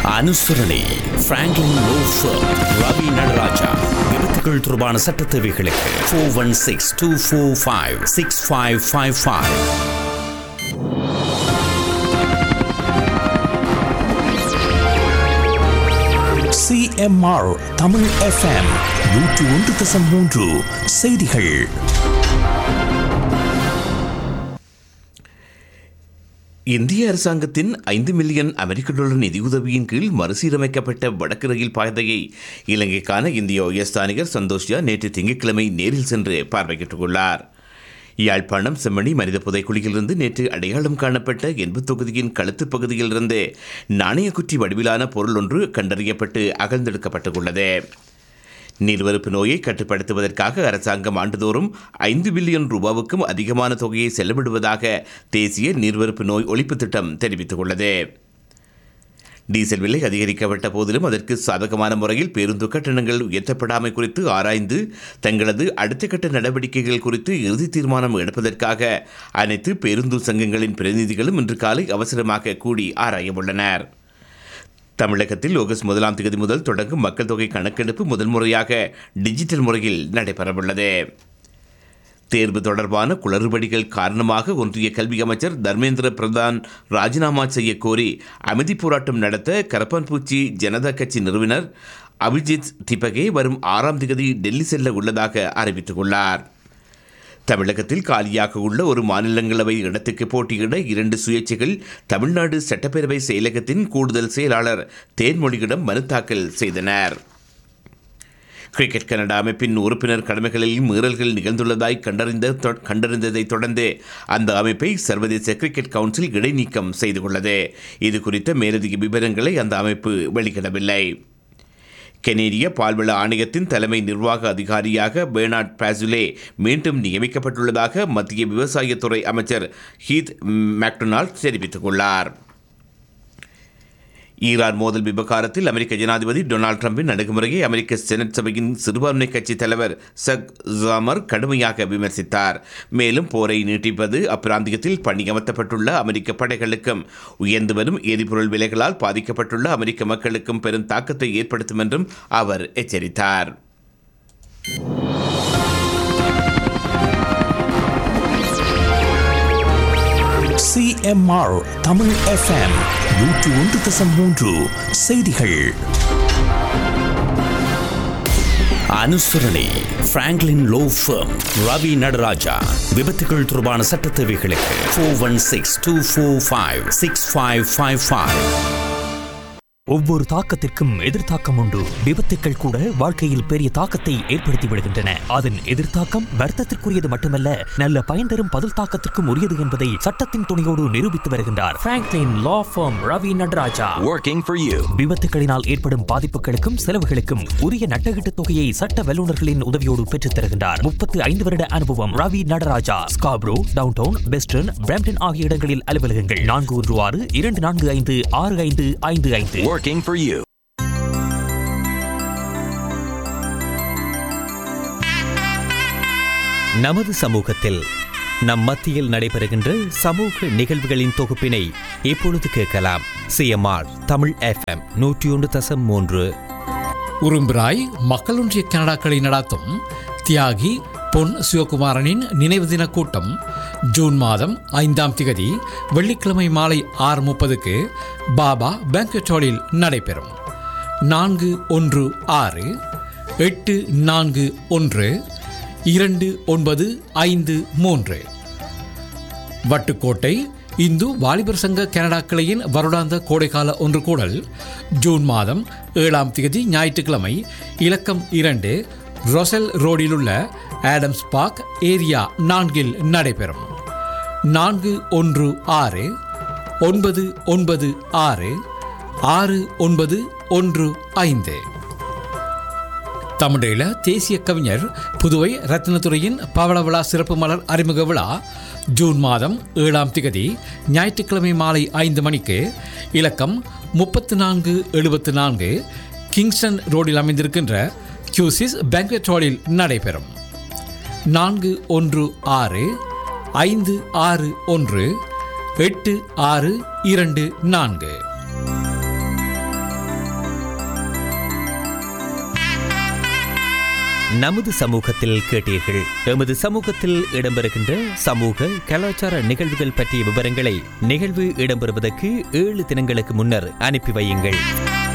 அனுசரணை Franklin law firm Ravi Nataraja விபத்துகள் தொடர்பான சட்ட தேவைகளுக்கு four one six two four five six five five five C M R Tamil F M நூற்று ஒன்று தசம் மூன்று செய்திகள் இந்திய அரசாங்கத்தின் ஐந்து மில்லியன் அமெரிக்க டாலர் நிதியுதவியின் கீழ் மறுசீரமைக்கப்பட்ட வடக்கு ரயில் பாதையை இலங்கைக்கான இந்திய உயர்ஸ்தானிகர் சந்தோஷ்யா நேற்று திங்கட்கிழமை நேரில் சென்று பார்வையிட்டுள்ளார் யாழ்ப்பாணம் செம்மணி மனித புதைக்குழியிலிருந்து நேற்று அடையாளம் காணப்பட்ட எண்பு தொகுதியின் கழுத்து பகுதியிலிருந்து நாணயக்குற்றி வடிவிலான பொருள் ஒன்று கண்டறியப்பட்டு அகழ்ந்தெடுக்கப்பட்டுள்ளது நீர்வரப்பு நோயை கட்டுப்படுத்துவதற்காக அரசாங்கம் ஆண்டுதோறும் ஐந்து பில்லியன் ரூபாவுக்கும் அதிகமான தொகையை செலவிடுவதாக தேசிய நீர்வரப்பு நோய் ஒழிப்பு திட்டம் தெரிவித்துள்ளது டீசல் விலை அதிகரிக்கப்பட்ட போதிலும் அதற்கு சாதகமான முறையில் பேருந்து கட்டணங்கள் உயர்த்தப்படாமை குறித்து ஆராய்ந்து தங்களது அடுத்த கட்ட நடவடிக்கைகள் குறித்து இறுதி தீர்மானம் எடுப்பதற்காக அனைத்து பேருந்து சங்கங்களின் பிரதிநிதிகளும் இன்று காலை அவசரமாக கூடி ஆராயவுள்ளனர் தமிழகத்தில் ஆகஸ்ட் முதலாம் தேதி முதல் தொடங்கும் மக்கள் தொகை கணக்கெடுப்பு முதல் முறையாக டிஜிட்டல் முறையில் நடைபெறவுள்ளது தேர்வு தொடர்பான குளறுபடிகள் காரணமாக ஒன்றிய கல்வி அமைச்சர் தர்மேந்திர பிரதான் ராஜினாமா செய்ய கோரி அமைதி போராட்டம் நடத்த கரப்பான்பூச்சி ஜனதா கட்சி நிறுவனர் அபிஜித் திபகே வரும் ஆறாம் தேதி டெல்லி செல்ல உள்ளதாக அறிவித்துள்ளார் தமிழகத்தில் காலியாக உள்ள ஒரு மாநிலங்களவை இடத்துக்கு போட்டியிட இரண்டு சுயேட்சைகள் தமிழ்நாடு சட்டப்பேரவை செயலகத்தின் கூடுதல் செயலாளர் தேன்மொழியிடம் மனு தாக்கல் செய்தனர் கிரிக்கெட் கனடா அமைப்பின் உறுப்பினர் கடமைகளில் மீறல்கள் நிகழ்ந்துள்ளதாய் கண்டறிந்த தொ- கண்டறிந்ததை தொடர்ந்து அந்த அமைப்பை சர்வதேச கிரிக்கெட் கவுன்சில் இடைநீக்கம் செய்து கொண்டது இது குறித்த மேலதிக விவரங்களை அந்த அமைப்பு வெளியிடவில்லை கெனேடிய பால்வள ஆணையத்தின் தலைமை நிர்வாக அதிகாரியாக பெர்னார்ட் பாசுலே மீண்டும் நியமிக்கப்பட்டுள்ளதாக மத்திய விவசாயத்துறை அமைச்சர் ஹீத் மேக்டொனால்ட் தெரிவித்துள்ளார் ஈரான் மோதல் விவகாரத்தில் அமெரிக்க ஜனாதிபதி டொனால்ட் ட்ரம்பின் அணுகுமுறையை அமெரிக்க செனட் சபையின் சிறுபான்மை கட்சி தலைவர் சக் ஜாமர் கடுமையாக விமர்சித்தார் மேலும் போரை நீட்டிப்பது அப்பிராந்தியத்தில் பணியமர்த்தப்பட்டுள்ள அமெரிக்க படைகளுக்கும் உயர்ந்து வரும் எரிபொருள் விலைகளால் பாதிக்கப்பட்டுள்ள அமெரிக்க மக்களுக்கும் பெரும் தாக்கத்தை ஏற்படுத்தும் என்றும் அவர் எச்சரித்தார் சிஎம்ஆர் தமிழ் எஃப்எம் நூற்று ஒன்று தசம் மூன்று செய்திகள் அனுசரணை Franklin law firm Ravi Nataraja விபத்துகள் தொடர்பான சட்ட தேவைகளுக்கு four one six two four five six five five five ஒவ்வொரு தாக்கத்திற்கும் எதிர்த்தாக்கம் உண்டு விபத்துக்கள் கூட வாழ்க்கையில் பெரிய தாக்கத்தை ஏற்படுத்தி விடுகின்றன அதன் எதிர்த்தாக்கம் வர்த்தத்திற்குரியது மட்டுமல்ல நல்ல பயன் தரும் பதில் தாக்கத்திற்கும் உரியது என்பதை சட்டத்தின் துணையோடு நிரூபித்து வருகின்றார் Franklin law firm Ravi Nataraja Working for you. விபத்துகளினால் ஏற்படும் பாதிப்புகளுக்கும் செலவுகளுக்கும் உரிய நட்டகீட்டு தொகையை சட்ட வல்லுநர்களின் உதவியோடு பெற்றுத் தருகின்றார் முப்பத்து ஐந்து வருட அனுபவம் Ravi Nataraja Scarborough downtown western Brampton ஆகிய இடங்களில் அலுவலகங்கள் நான்கு ஒன்று ஆறு இரண்டு நான்கு ஐந்து ஆறு ஐந்து ஐந்து ஐந்து Working for you. நமது சமூகத்தில் நம் மத்தியில் நடைபெறுகின்ற சமூக நிகழ்வுகளின் தொகுப்பினை இப்பொழுது கேட்கலாம் சிஎம்ஆர் தமிழ் எஃப்எம் நூற்றி ஒன்று தசம் மூன்று உரும்பிராய் மக்களொன்றிய கனடாக்களை நடாத்தும் தியாகி பொன் சிவகுமாரனின் நினைவு தின கூட்டம் ஜூன் மாதம் ஐந்தாம் திகதி வெள்ளிக்கிழமை மாலை ஆறு முப்பதுக்கு பாபா பேங்க்வெட் ஹாலில் நடைபெறும் நான்கு ஒன்று ஆறு எட்டு நான்கு ஒன்று இரண்டு ஒன்பது ஐந்து மூன்று வட்டுக்கோட்டை இந்து வாலிபர் சங்க கனடா கிளையின் வருடாந்த கோடைக்கால ஒன்று கூடல் ஜூன் மாதம் ஏழாம் தேதி ஞாயிற்றுக்கிழமை இலக்கம் இரண்டு ரொசெல் ரோடிலுள்ள ஆடம்ஸ் பார்க் ஏரியா நான்கில் நடைபெறும் நான்கு ஒன்று ஆறு ஒன்பது ஒன்பது ஆறு ஆறு ஒன்பது ஒன்று ஐந்து தமிழீழ தேசிய கவிஞர் புதுவை ரத்னத்துறையின் பவள விழா சிறப்பு மலர் அறிமுக விழா ஜூன் மாதம் ஏழாம் திகதி ஞாயிற்றுக்கிழமை மாலை ஐந்து மணிக்கு இலக்கம் முப்பத்து நான்கு எழுபத்து நான்கு கிங்ஸ்டன் ரோடில் அமைந்திருக்கின்ற கியூசிஸ் பேங்க்வெட் ஹாலில் நடைபெறும் நான்கு ஒன்று ஆறு ஐந்து ஆறு ஒன்று எட்டு ஆறு இரண்டு நான்கு நமது சமூகத்தில் கேட்டீர்கள் எமது சமூகத்தில் இடம்பெறுகின்ற சமூக கலாச்சார நிகழ்வுகள் பற்றிய விவரங்களை நிகழ்வு இடம்பெறுவதற்கு ஏழு தினங்களுக்கு முன்னர் அனுப்பி வையுங்கள்